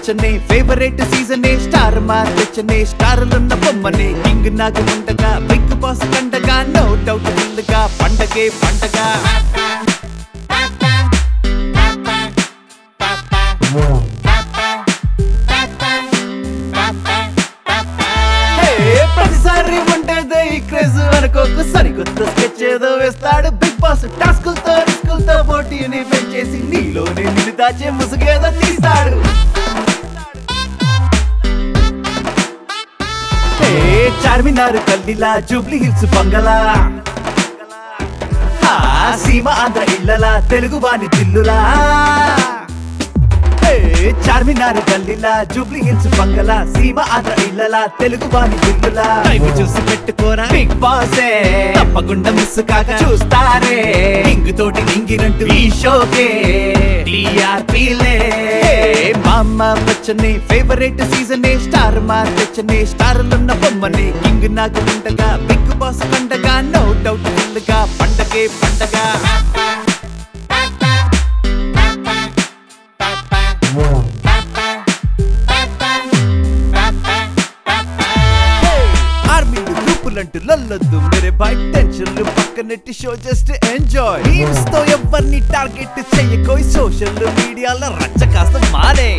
బచ్చనే favourite సీజనే star మార్చనే స్టార్లున్న బొమ్మనే కింగ్ నాకు ఉండగా బిగ్ బాస్ కండగా నో డౌట్ ఫుల్గా పండగే పండగ హే, ప్రతిసారి ఉంటేదే ఈ క్రేజ్ అనుకోకు సరికొత్త స్కెచ్ ఏదో వేస్తాడు బిగ్ బాస్ టాస్కులతో రిస్కులతో పోటీని పెంచేసి నీలోనే నిన్ను దాచే ముసుగేదో తీస్తాడు హే, చార్మినార్ కల్లిలా జూబ్లీ హిల్స్ బంగళా ఆ, సీమ ఆంధ్ర ఇళ్ళలా తెలుగు వాణి దిల్లులా హే, చార్మినార్ గల్లీలా జూబ్లీ హిల్స్ బంగళా సీమ ఆంధ్ర ఇళ్ళలా తెలుగు వాణి దిల్లులా టైం చూసి పెట్టుకోరా బిగ్ బాసే తప్పకుండా మిస్ కాక చూస్తారే ఇంగు తోటి నింగిరంటూ ఈ షోకే టీఆర్పీలే మామ వచ్చనే ఫేవరెట్ సీజనే స్టార్ మార్చనే స్టార్లున్న బొమ్మనే కింగ్ నాకు ఉండగా బిగ్ బాస్ పండగా నో డౌట్ ఫుల్గా పండగే పండగ ఆర్మీలు గ్రూపులంటూ లొల్లొద్దు మేరే బాయ్ టెన్షన్లు పక్కనెట్టి షో జస్ట్ ఎంజాయ్ మీమ్స్ తో ఎవరిని టార్గెట్ చెయ్యకోయి సోషల్ మీడియాలో రచ్చ కాస్త మారే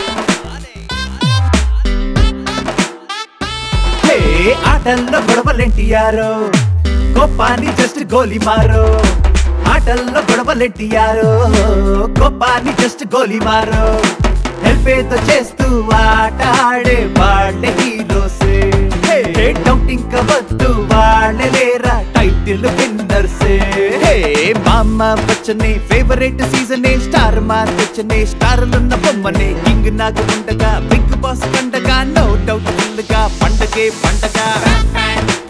హే ఆటల్లో గొడవలెంటియారో కోపాన్ని జస్ట్ గోలి మారో ఆటల్లో గొడవలెంటియారో కోపాన్ని జస్ట్ గోలి మారో హెల్ప్ ఏదో చేస్తూ ఆట ఆడే వాళ్ళే హీరోసే హే డౌట్ ఇంకా వద్దు వాళ్ళే లేరా టైటిల్ విన్నర్సే హే మామ బచ్చనే ఫేవరెట్ సీజనే స్టార్ మార్చనే స్టార్లున్న బొమ్మనే కింగ్ నాకు ఉండగా బిగ్ బాస్ పండగా నో డౌట్ ఫుల్గా పండగే పండగ